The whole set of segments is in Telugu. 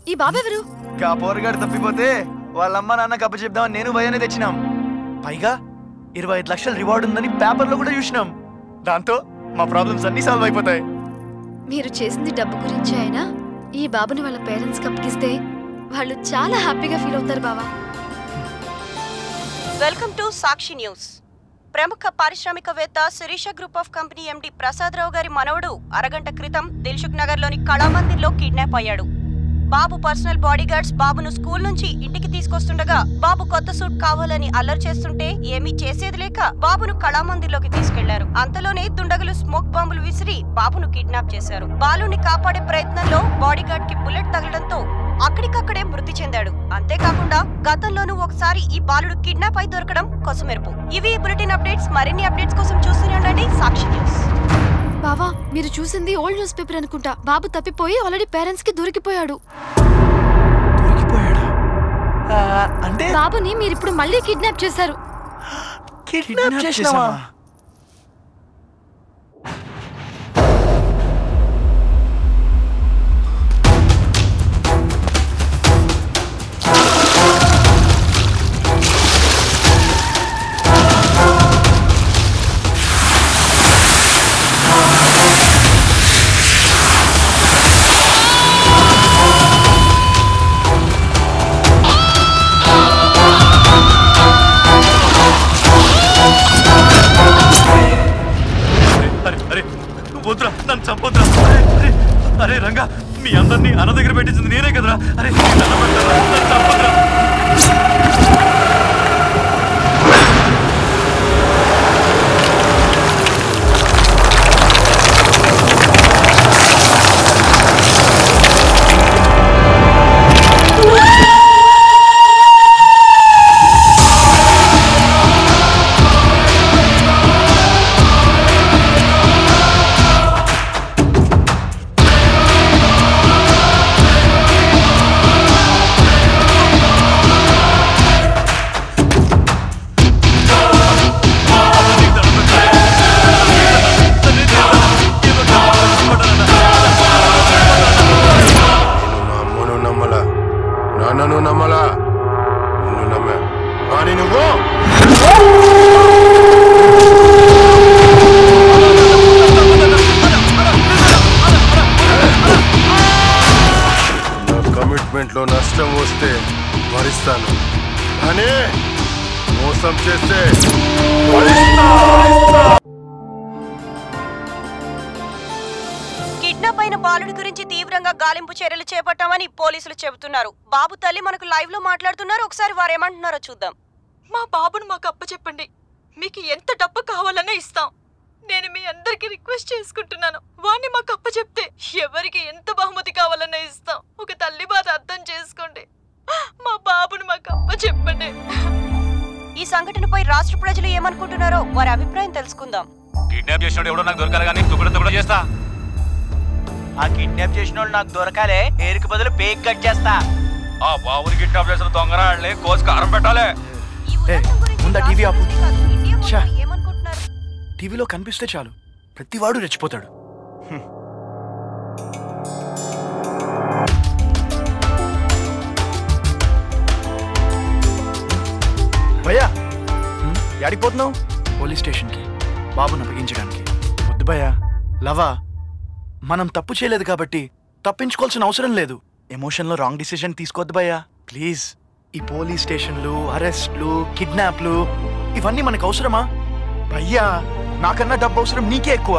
ఈ బాబెవరు కా పోరగాడు తప్పిపోతే వాళ్ళమ్మ నాన్న కప్ప చెప్దామని నేను భయాన్ని తెచ్చినాం పైగా ఇరవై ఐదు లక్షల రివార్డ్ ఉందని పేపర్లో కూడా చూసినాం దాంతో మా ప్రాబ్లమ్స్ అన్నీ సాల్వ్ అయిపోతాయి మీరు చేసింది డబ్బు గురించి అయినా ఈ బాబుని వాళ్ళ పేరెంట్స్ అప్పగిస్తే వాళ్ళు చాలా హ్యాపీగా ఫీల్ అవుతారు బావా వెల్కమ్ టు సాక్షి న్యూస్ ప్రముఖ పారిశ్రామికవేత్త Sirisha group of company MD Prasadarao గారి మనవడు అరగంట క్రితం దిల్సుఖ్ నగర్లోని కళామందిర్లో కిడ్నాప్ అయ్యాడు బాబు పర్సనల్ బాడీగార్డ్స్ బాబును స్కూల్ నుంచి ఇంటికి తీసుకొస్తుండగా బాబు కొత్త సూట్ కావాలని అల్లరి చేస్తుంటే ఏమీ చేసేది లేక బాబును కళామందిర్లోకి తీసుకెళ్లారు అంతలోనే దుండగులు స్మోక్ బాంబులు విసిరి బాబును కిడ్నాప్ చేశారు బాలుని కాపాడే ప్రయత్నంలో బాడీగార్డ్ కి బుల్లెట్ తగలడంతో అక్కడికక్కడే మృతి చెందాడు అంతేకాకుండా గతంలోనూ ఒకసారి ఈ బాలుడు కిడ్నాప్ అయి దొరకడం కొసమెరుపు ఇవి ఈ బులెటిన్ అప్డేట్స్ మరిన్ని అప్డేట్స్ కోసం చూస్తూనే ఉండండి సాక్షి న్యూస్ బావా మీరు చూసింది ఓల్డ్ న్యూస్ పేపర్ అనుకుంటా బాబు తప్పిపోయి ఆల్రెడీ పేరెంట్స్ కి దొరికిపోయాడు దొరికిపోయాడా ఆ, అంటే బాబుని మీరు ఇప్పుడు మళ్ళీ కిడ్నాప్ చేశారు కిడ్నాప్ చేసినావా అరే అరే వద్దురా నన్ను చంపొద్దురా అరే అరే అరే రంగా మీ అందరినీ అన్న దగ్గర పెట్టించింది నేనే కదరా అరే నీ దండం పెడతారా? నన్ను చంపొద్దురా నేను మా అమ్మను నమ్మలా నాన్నను నమ్మలా నిన్ను నమ్మా కానీ నువ్వు నా కమిట్మెంట్ లో నష్టం వస్తే భరిస్తాను కానీ మోసం చేస్తే భరిస్తా కిడ్నాప్ అయిన బాలుడి గురించి తీవ్రంగా గాలింపు చర్యలు చేపట్టామని పోలీసులు చెబుతున్నారు బాబు తల్లి మనకు లైవ్ లో మాట్లాడుతున్నారు ఒకసారి వారు ఏమంటున్నారో చూద్దాం మా బాబును మాకు అప్పచెప్పండి మీకు ఎంత డబ్బు కావాలన్నా ఇస్తాం నేను మీ అందరికి రిక్వెస్ట్ చేసుకుంటున్నాను వాణ్ణి మాకు అప్పచెప్తే ఎవరికి ఎంత బహుమతి కావాలన్నా ఇస్తాం ఒక తల్లి బాధ అర్థం చేసుకోండి మా బాబును మాకు అప్పచెప్పండి ఈ సంఘటనపై రాష్ట్ర ప్రజలు ఏమనుకుంటున్నారో వారి అభిప్రాయం తెలుసుకుందాం కిడ్నాప్ చేసినోడు ఎవడో నాకు దొరకాలి కానీ తుక్కడ తుక్కడ చేస్తా ఆ కిడ్నాప్ చేసిన వాళ్ళు నాకు దొరకాలే ఏరుకు బదులు పేక్ కట్ చేస్తా ఆ బాబుని కిడ్నాప్ చేసిన దొంగరాళ్ళని కోసి కారం పెట్టాలి ఈ ఉదంతం గురించి ముందా టీవీ ఆపు. రాష్ట్ర ప్రజలే కాదు, ఇండియా మొత్తం ఛా. ఏమనుకుంటున్నారు టీవీలో కనిపిస్తే చాలు ప్రతివాడు రెచ్చిపోతాడు హ్మ్. భయ్యా హ్మ్? యాడిపోతున్నావు పోలీస్ స్టేషన్కి బాబును అప్పగించడానికి వద్దు భయ్యా లవా మనం తప్పు చేయలేదు కాబట్టి తప్పించుకోవాల్సిన అవసరం లేదు ఎమోషన్లో రాంగ్ డిసిజన్ తీసుకోవద్దు భయ్యా ప్లీజ్ ఈ పోలీస్ స్టేషన్లు అరెస్ట్లు కిడ్నాప్లు ఇవన్నీ మనకు అవసరమా భయ్యా నాకన్నా డబ్బు అవసరం నీకే ఎక్కువ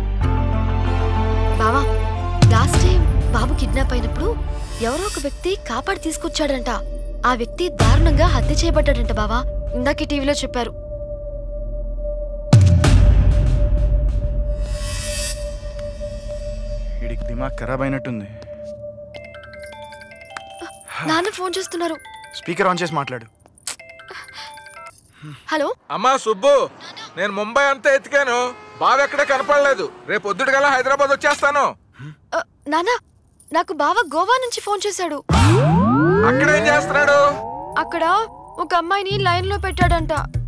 బావా లాస్ట్ టైం బాబు కిడ్నాప్ అయినప్పుడు ఎవరో ఒక వ్యక్తి కాపాడి తీసుకొచ్చాడంట ఆ వ్యక్తి దారుణంగా హత్య చేయబడ్డాడంట బావా ఇందాక టీవీలో చెప్పారు వీడికి దిమాగ్ ఖరాబ్ అయినట్టుంది నాన్న ఫోన్ చేస్తున్నారు స్పీకర్ ఆన్ చేసి మాట్లాడు హలో అమ్మా సుబ్బు నేను ముంబై అంతా ఎతికాను బావ ఎక్కడే కనపడలేదు రేపు పొద్దుటికల్లా హైదరాబాద్ వచ్చేస్తాను ఆ, నాన్న నాకు బావ గోవా నుంచి ఫోన్ చేశాడు అక్కడేం చేస్తున్నాడు అక్కడ ఒక అమ్మాయిని లైన్ లో పెట్టాడంట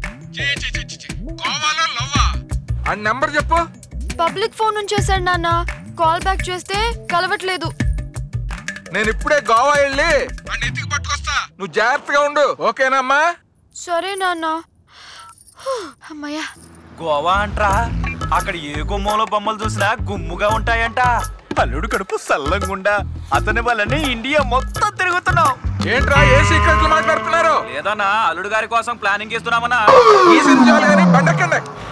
గోవాలో లవ్వా ఆ నెంబర్ చెప్పు పబ్లిక్ ఫోన్ నుంచి చేశాడు నాన్న కాల్ బ్యాక్ చేస్తే కలవట్లేదు నేను ఇప్పుడే గోవా వెళ్ళి వాడిని ఎత్తికి పట్టుకొస్తా నువ్వు జాగ్రత్తగా ఉండు ఓకేనమ్మా సరే నాన్న అమ్మయ్యా గోవా అంట్రా అక్కడ ఏ గుమ్మంలో బొమ్మలు చూసినా గుమ్ముగా ఉంటాయంట అల్లుడు కడుపు సల్లంగుండా అతని వల్లనే ఇండియా మొత్తం తిరుగుతున్నాం ఏంట్రా ఏ సీక్రెట్లు మాట్లాడుతున్నారు లేదన్నా అల్లుడు గారి కోసం ప్లానింగ్ చేస్తున్నామన్నా ఈ సినిమాలు కానీ బండెక్కండి